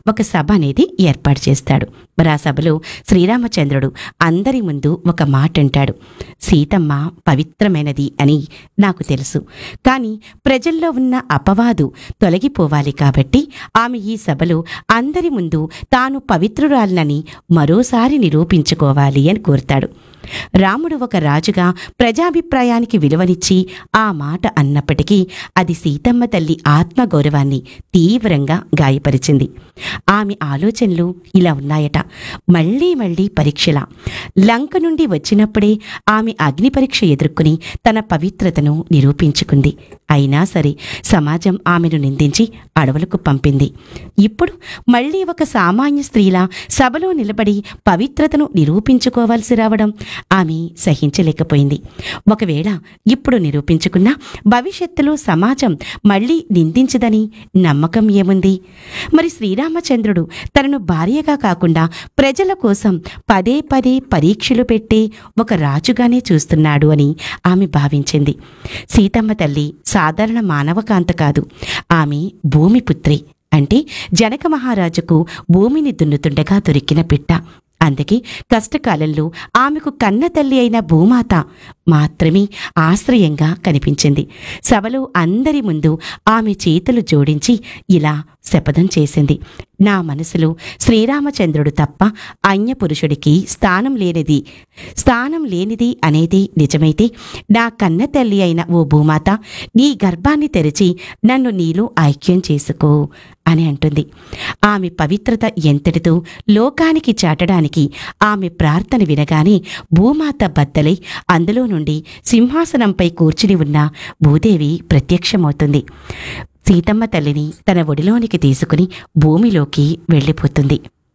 ఒక సభ అనేది ఏర్పాటు చేస్తాడు మరి ఆ సభలో శ్రీరామచంద్రుడు అందరి ముందు ఒక మాట అంటాడు సీతమ్మ పవిత్రమైనది అని నాకు తెలుసు కానీ ప్రజల్లో ఉన్న అపవాదు తొలగిపోవాలి కాబట్టి ఆమె ఈ సభలో అందరి ముందు తాను పవిత్రురాలనని మరోసారి నిరూపించుకోవాలి అని కోరుతాడు రాముడు ఒక రాజుగా ప్రజాభిప్రాయానికి విలువనిచ్చి ఆ మాట అన్నప్పటికీ అది సీతమ్మ తల్లి ఆత్మగౌరవాన్ని తీవ్రంగా గాయపరిచింది ఆమె ఆలోచనలు ఇలా ఉన్నాయట మళ్ళీ మళ్ళీ పరీక్షల లంక నుండి వచ్చినప్పుడే ఆమె అగ్ని పరీక్ష ఎదుర్కొని తన పవిత్రతను నిరూపించుకుంది అయినా సరే సమాజం ఆమెను నిందించి అడవులకు పంపింది ఇప్పుడు మళ్ళీ ఒక సామాన్య స్త్రీలా సభలో నిలబడి పవిత్రతను నిరూపించుకోవాల్సి రావడం ఆమె సహించలేకపోయింది ఒకవేళ ఇప్పుడు నిరూపించుకున్నా భవిష్యత్తులో సమాజం మళ్ళీ నిందించదని నమ్మకం ఏముంది మరి శ్రీరామచంద్రుడు తనను భార్యగా కాకుండా ప్రజల కోసం పదే పదే పరీక్షలు పెట్టే ఒక రాజుగానే చూస్తున్నాడు అని ఆమె భావించింది సీతమ్మ తల్లి సాధారణ మానవకాంత కాదు ఆమె భూమిపుత్రి అంటే జనక మహారాజుకు భూమిని దున్నుతుండగా దొరికిన పిట్ట అందుకే కష్టకాలంలో ఆమెకు కన్న తల్లి అయిన భూమాత మాత్రమే ఆశ్రయంగా కనిపించింది సభలో అందరి ముందు ఆమె చేతులు జోడించి ఇలా శపథం చేసింది నా మనసులో శ్రీరామచంద్రుడు తప్ప అన్య పురుషుడికి స్థానం లేనిది స్థానం లేనిది అనేది నిజమైతే నా కన్న తల్లి అయిన ఓ భూమాత నీ గర్భాన్ని తెరిచి నన్ను నీలో ఐక్యం చేసుకో అని అంటుంది ఆమె పవిత్రత ఎంతటితో లోకానికి చాటడానికి ఆమె ప్రార్థన వినగానే భూమాత బద్దలై అందులో నుండి సింహాసనంపై కూర్చుని ఉన్న భూదేవి ప్రత్యక్షమవుతుంది సీతమ్మ తల్లిని తన ఒడిలోనికి తీసుకుని భూమిలోకి వెళ్ళిపోతుంది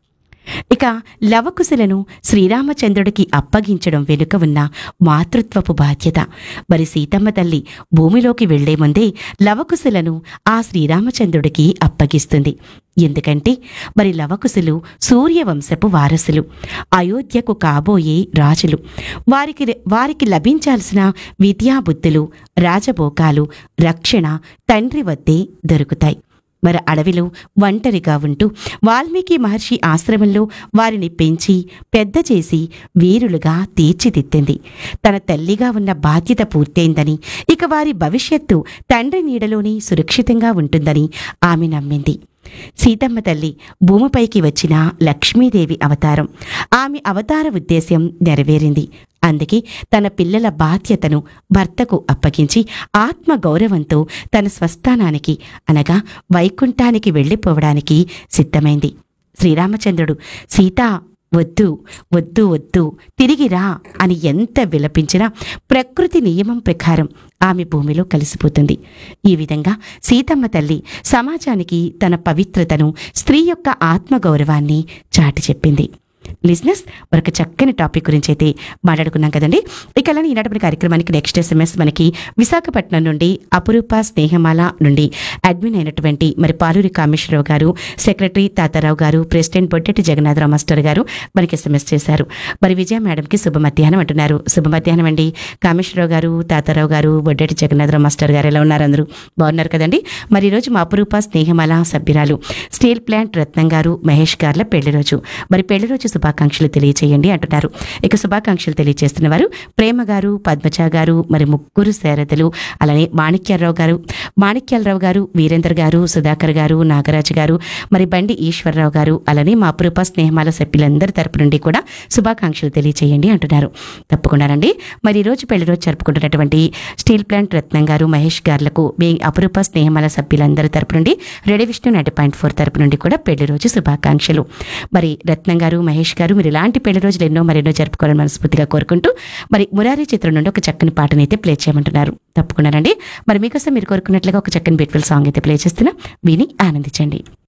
ఇక లవకుశలను శ్రీరామచంద్రుడికి అప్పగించడం వెనుక ఉన్న మాతృత్వపు బాధ్యత మరి సీతమ్మ తల్లి భూమిలోకి వెళ్లే ముందే లవకుశలను ఆ శ్రీరామచంద్రుడికి అప్పగిస్తుంది ఎందుకంటే మరి లవకుశులు సూర్యవంశపు వారసులు అయోధ్యకు కాబోయే రాజులు వారికి వారికి లభించాల్సిన విద్యాబుద్ధులు రాజభోగాలు రక్షణ తండ్రి వద్దే దొరుకుతాయి మరి అడవిలో ఒంటరిగా ఉంటూ వాల్మీకి మహర్షి ఆశ్రమంలో వారిని పెంచి పెద్ద చేసి వీరులుగా తీర్చిదిద్దింది తన తల్లిగా ఉన్న బాధ్యత పూర్తయిందని ఇక వారి భవిష్యత్తు తండ్రి నీడలోనే సురక్షితంగా ఉంటుందని ఆమె నమ్మింది సీతమ్మ తల్లి భూమిపైకి వచ్చిన లక్ష్మీదేవి అవతారం ఆమె అవతార ఉద్దేశ్యం నెరవేరింది అందుకే తన పిల్లల బాధ్యతను భర్తకు అప్పగించి ఆత్మ గౌరవంతో తన స్వస్థానానికి అనగా వైకుంఠానికి వెళ్ళిపోవడానికి సిద్ధమైంది శ్రీరామచంద్రుడు సీతా వద్దు వద్దు వద్దు తిరిగి రా అని ఎంత విలపించినా ప్రకృతి నియమం ప్రకారం ఆమె భూమిలో కలిసిపోతుంది ఈ విధంగా సీతమ్మ తల్లి సమాజానికి తన పవిత్రతను స్త్రీ యొక్క ఆత్మగౌరవాన్ని చాటి చెప్పింది లిజినెస్ మరొక చక్కని టాపిక్ గురించి అయితే మాట్లాడుకున్నాం కదండి ఇక అలానే ఈనాటి మన కార్యక్రమానికి నెక్స్ట్ ఎస్ఎంఎస్ మనకి విశాఖపట్నం నుండి అపురూప స్నేహమాల నుండి అడ్మిన్ అయినటువంటి మరి పాలూరి కామేశ్వరరావు గారు సెక్రటరీ తాతారావు గారు ప్రెసిడెంట్ బొడ్డెట్టి జగన్నాథరావు మాస్టర్ గారు మనకి ఎస్ఎంఎస్ చేశారు మరి విజయ మేడంకి శుభ మధ్యాహ్నం అంటున్నారు శుభ మధ్యాహ్నం అండి కామేశ్వరరావు గారు తాతారావు గారు బొడ్డెట్టి జగన్నాథరావు మాస్టర్ గారు ఎలా ఉన్నారు అందరూ బాగున్నారు కదండి మరి ఈరోజు మా అపురూప స్నేహమాల సభ్యురాలు స్టీల్ ప్లాంట్ రత్నం గారు మహేష్ గార్ల పెళ్లి రోజు మరి పెళ్లి రోజు శుభాకాంక్షలు తెలియచేయండి అంటున్నారు ఇక శుభాకాంక్షలు తెలియజేస్తున్న వారు ప్రేమ గారు పద్మజ గారు మరి ముగ్గురు శారదలు అలానే మాణిక్యాలరావు గారు మాణిక్యాలరావు గారు వీరేందర్ గారు సుధాకర్ గారు నాగరాజు గారు మరి బండి ఈశ్వరరావు గారు అలానే మా అపురూప స్నేహమాల సభ్యులందరి తరపు నుండి కూడా శుభాకాంక్షలు తెలియచేయండి అంటున్నారు తప్పకుండానండి మరి ఈ రోజు పెళ్లి రోజు జరుపుకుంటున్నటువంటి స్టీల్ ప్లాంట్ రత్నం గారు మహేష్ గారులకు మీ అపురూప స్నేహమాల సభ్యులందరి తరపు నుండి రెడీ విష్ణు నైంటీ పాయింట్ ఫోర్ తరపు నుండి కూడా పెళ్లి రోజు శుభాకాంక్షలు మరి రత్నం గారు మహేష్ గారు మీరు ఇలాంటి పెళ్లి రోజులు ఎన్నో మరెన్నో జరుపుకోవాలని మనస్ఫూర్తిగా కోరుకుంటూ మరి మురారి చిత్రం నుండి ఒక చక్కని పాటని అయితే ప్లే చేయమంటున్నారు తప్పకుండానండి మరి మీకోసం మీరు కోరుకున్నట్లుగా ఒక చక్కని బ్యూటిఫుల్ సాంగ్ అయితే ప్లే చేస్తున్నా విని ఆనందించండి